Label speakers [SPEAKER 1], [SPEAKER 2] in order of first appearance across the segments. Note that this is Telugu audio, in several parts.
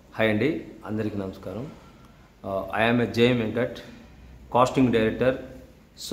[SPEAKER 1] హాయ్ అండి అందరికీ నమస్కారం I'm a JM Venkat casting director so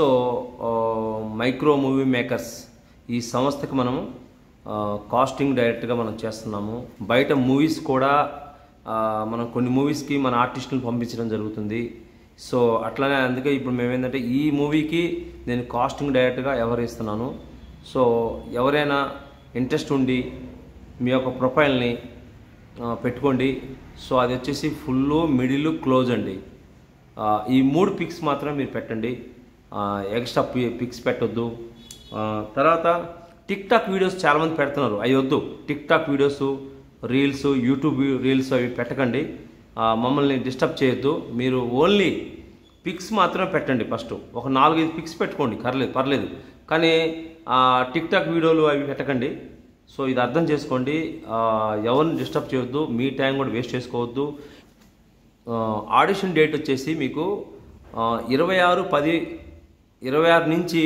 [SPEAKER 1] micro movie makers ఈ సంస్థకి మనము కాస్టింగ్ డైరెక్టర్గా మనం చేస్తున్నాము బయట మూవీస్ కూడా ఆ, మనం కొన్ని మూవీస్కి మన ఆర్టిస్టులను పంపించడం జరుగుతుంది సో అట్లానే అందుకే ఇప్పుడు మేము ఏంటంటే ఈ మూవీకి నేను కాస్టింగ్ డైరెక్టర్గా వ్యవహరిస్తున్నాను సో ఎవరైనా ఇంట్రెస్ట్ ఉండి మీ యొక్క ప్రొఫైల్ని ఆ, పెట్టుకోండి సో అది వచ్చేసి ఫుల్ మిడిల్ క్లోజ్ అండి ఆ, ఈ మూడు పిక్స్ మాత్రం మీరు పెట్టండి ఆ, ఎక్స్ట్రా పి పిక్స్ పెట్టొద్దు ఆ, తర్వాత టిక్ టాక్ వీడియోస్ చాలామంది పెడుతున్నారు అవి వద్దు tik tok videos reels YouTube reels అవి పెట్టకండి ఆ, మమ్మల్ని డిస్టర్బ్ చేయొద్దు మీరు ఓన్లీ పిక్స్ మాత్రమే పెట్టండి ఫస్ట్ ఒక నాలుగైదు పిక్స్ పెట్టుకోండి పర్లేదు పర్లేదు కానీ ఆ, టిక్ టాక్ వీడియోలు అవి పెట్టకండి సో ఇది అర్థం చేసుకోండి ఆ, ఎవరిని డిస్టర్బ్ చేయొద్దు మీ టైం కూడా వేస్ట్ చేసుకోవద్దు ఆ, ఆడిషన్ డేట్ వచ్చేసి మీకు ఆ, ఇరవై ఆరు పది ఇరవై ఆరు నుంచి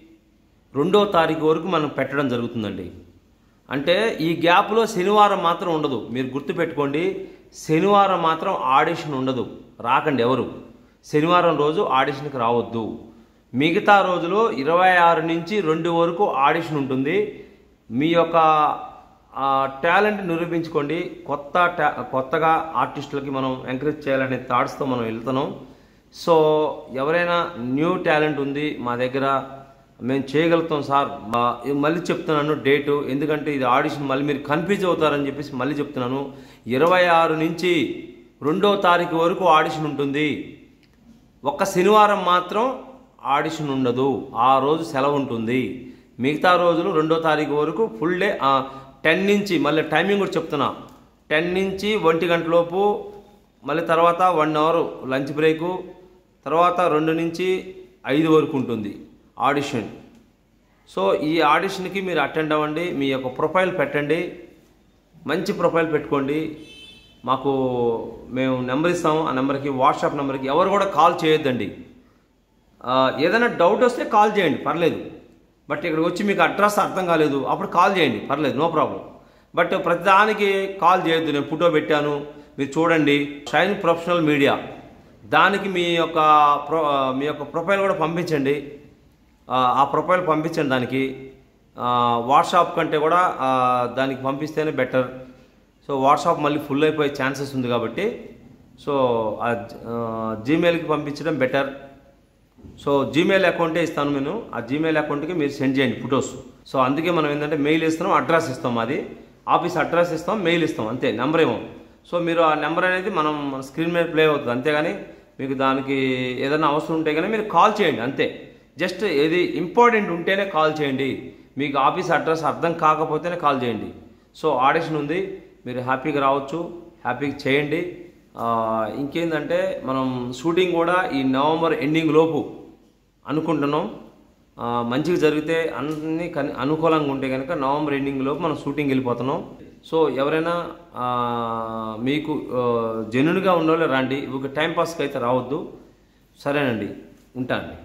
[SPEAKER 1] రెండో తారీఖు వరకు మనం పెట్టడం జరుగుతుందండి అంటే ఈ గ్యాప్లో శనివారం మాత్రం ఉండదు మీరు గుర్తుపెట్టుకోండి శనివారం మాత్రం ఆడిషన్ ఉండదు రాకండి ఎవరు శనివారం రోజు ఆడిషన్కి రావద్దు మిగతా రోజులు ఇరవై ఆరు నుంచి రెండు వరకు ఆడిషన్ ఉంటుంది మీ యొక్క ఆ, టాలెంట్ నిరూపించుకోండి కొత్త టా కొత్తగా ఆర్టిస్టులకి మనం ఎంకరేజ్ చేయాలనే థాట్స్తో మనం వెళ్తున్నాం సో ఎవరైనా న్యూ టాలెంట్ ఉంది మా దగ్గర మేము చేయగలుగుతాం సార్ మా- ఇది మళ్ళీ చెప్తున్నాను డేటు ఎందుకంటే ఇది ఆడిషన్ మళ్ళీ మీరు కన్ఫ్యూజ్ అవుతారని చెప్పేసి మళ్ళీ చెప్తున్నాను ఇరవై ఆరు నుంచి రెండో తారీఖు వరకు ఆడిషన్ ఉంటుంది ఒక్క శనివారం మాత్రం ఆడిషన్ ఉండదు ఆ రోజు సెలవు ఉంటుంది మిగతా రోజులు రెండో తారీఖు వరకు ఫుల్ డే టెన్ నుంచి మళ్ళీ టైమింగ్ కూడా చెప్తున్నా టెన్ నుంచి ఒంటి గంట లోపు మళ్ళీ తర్వాత వన్ అవర్ లంచ్ బ్రేకు తర్వాత రెండు నుంచి ఐదు వరకు ఉంటుంది ఆడిషన్ సో ఈ ఆడిషన్కి మీరు అటెండ్ అవ్వండి మీ యొక్క ప్రొఫైల్ పెట్టండి మంచి ప్రొఫైల్ పెట్టుకోండి మాకు మేము నెంబర్ ఇస్తాము ఆ నెంబర్కి వాట్సాప్ నెంబర్కి ఎవరు కూడా కాల్ చేయొద్దండి ఆ, ఏదైనా డౌట్ వస్తే కాల్ చేయండి పర్లేదు బట్ ఇక్కడికి వచ్చి మీకు అడ్రస్ అర్థం కాలేదు అప్పుడు కాల్ చేయండి పర్లేదు నో ప్రాబ్లం బట్ ప్రతిదానికి కాల్ చేయొద్దు నేను ఫోటో పెట్టాను మీరు చూడండి షైన్ ప్రొఫెషనల్ మీడియా దానికి మీ యొక్క ప్రొ మీ యొక్క ప్రొఫైల్ కూడా పంపించండి ఆ, ఆ ప్రొఫైల్ పంపించండి దానికి ఆ, వాట్సాప్ కంటే కూడా ఆ, దానికి పంపిస్తేనే బెటర్ సో వాట్సాప్ మళ్ళీ ఫుల్ అయిపోయే ఛాన్సెస్ ఉంది కాబట్టి సో ఆ జ- ఆ, జీమెయిల్కి పంపించడం బెటర్ సో జీమెయిల్ అకౌంటే ఇస్తాను నేను ఆ జీమెయిల్ అకౌంట్కి మీరు సెండ్ చేయండి ఫొటోస్ సో అందుకే మనం ఏంటంటే మెయిల్ ఇస్తున్నాం అడ్రస్ ఇస్తాం అది ఆఫీస్ అడ్రస్ ఇస్తాం మెయిల్ ఇస్తాం అంతే నెంబర్ ఏమో సో మీరు ఆ నెంబర్ అనేది మనం మన స్క్రీన్ మీద ప్లే అవుతుంది అంతేగాని మీకు దానికి ఏదైనా అవసరం ఉంటే కానీ మీరు కాల్ చేయండి అంతే జస్ట్ ఏది ఇంపార్టెంట్ ఉంటేనే కాల్ చేయండి మీకు ఆఫీస్ అడ్రస్ అర్థం కాకపోతేనే కాల్ చేయండి సో ఆడిషన్ ఉంది మీరు హ్యాపీగా రావచ్చు హ్యాపీగా చేయండి ఆ, ఇంకేందంటే మనం షూటింగ్ కూడా ఈ నవంబర్ ఎండింగ్ లోపు అనుకుంటున్నాం ఆ, మంచిగా జరిగితే అన్ని కని అనుకూలంగా ఉంటే కనుక నవంబర్ ఎండింగ్ లోపు మనం షూటింగ్ వెళ్ళిపోతున్నాం సో ఎవరైనా ఆ, మీకు జెన్యున్గా ఉన్నోళ్ళే రండి ఒక టైం పాస్కి అయితే రావద్దు సరేనండి ఉంటానండి